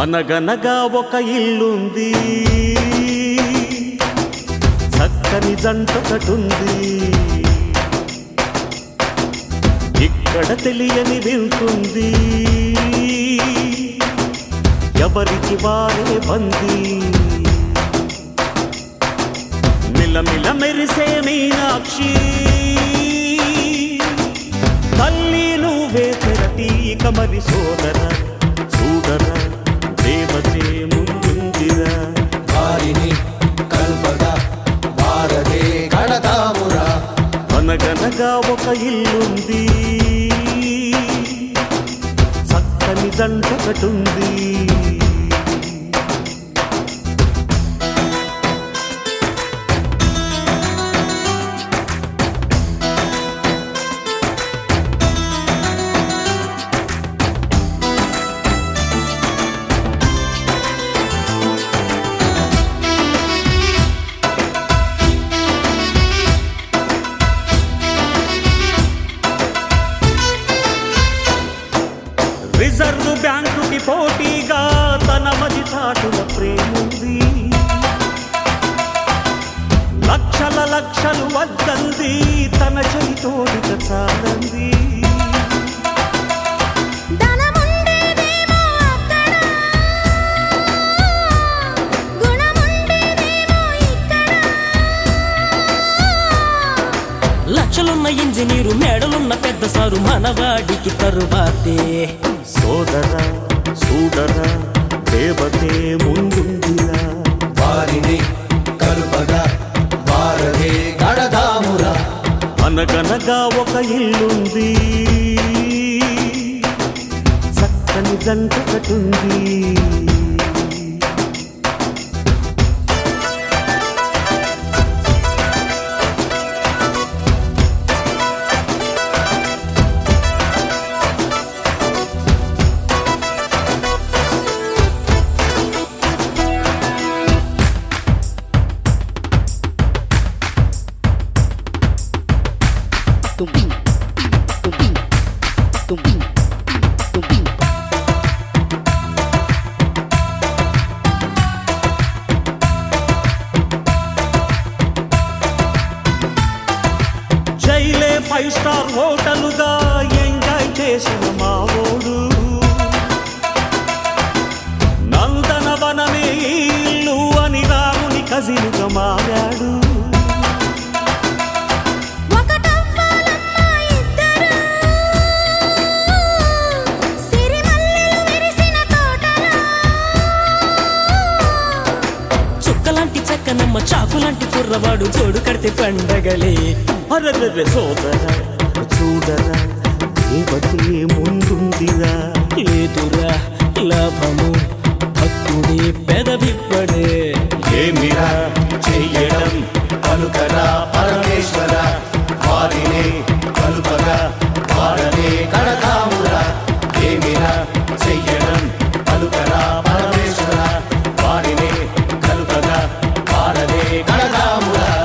అనగనగా ఒక ఇల్లుంది చక్కని జంటొకటుంది ఇక్కడ తెలియని వింటుంది ఎవరికి వారే బందీ మిలమిల మెరిసే మీనాక్షి తల్లి నువ్వే తెరటి ఇక మరి సోదర చూడర దేవతే ముందుందిరా వారిని కల్పగా వారదే కడతామురా అనగనగా ఒక ఇల్లుంది చక్కని జంటొకటుంది రిజర్వ్ బ్యాంకుకి పోటీగా తన మది చాటుల ప్రేముంది లక్షల లక్షలు వద్దంది తన చెలి తోడిక చాలంది ధనముండేదేమో అక్కడ గుణముండేదేమో ఇక్కడ లక్షలున్న ఇంజనీరు మేడలున్న పెద్ద సారు మనవాడికి తరువాతే సోదర చూడర దేవతే ముందుందిరా వారిని కల్పగా వారదే కడతామురా అనగనగా ఒక ఇల్లుంది చక్కని జంటకటుంది జైలే ఫైవ్ స్టార్ హోటలుగా ఎంజాయ్ చేసిన మా ఓడు నందనవనమే ఈ ఇల్లు అని రాముని కజిలుగా మారాడు ఒకటవ్వాలమ్మా ఇద్దరు సిరిమల్లెలు విరిసిన తోటలో చుక్కలాంటి చక్కనమ్మ చాకులాంటి కుర్రవాడు జోడు కడితే పండగలే అరదర సోదర చూడర దేవతే ముందుందిరా లేదురా లాభము భక్తుడి పెదవిప్పడే ఏమిరా చెయ్యడం పలుకరా పరమేశ్వర వారినే కల్పగా వారదే కడతామురా ఏమిరా చెయ్యడం పలుకరా పరమేశ్వర వారినే కల్పగా వారదే కడతామురా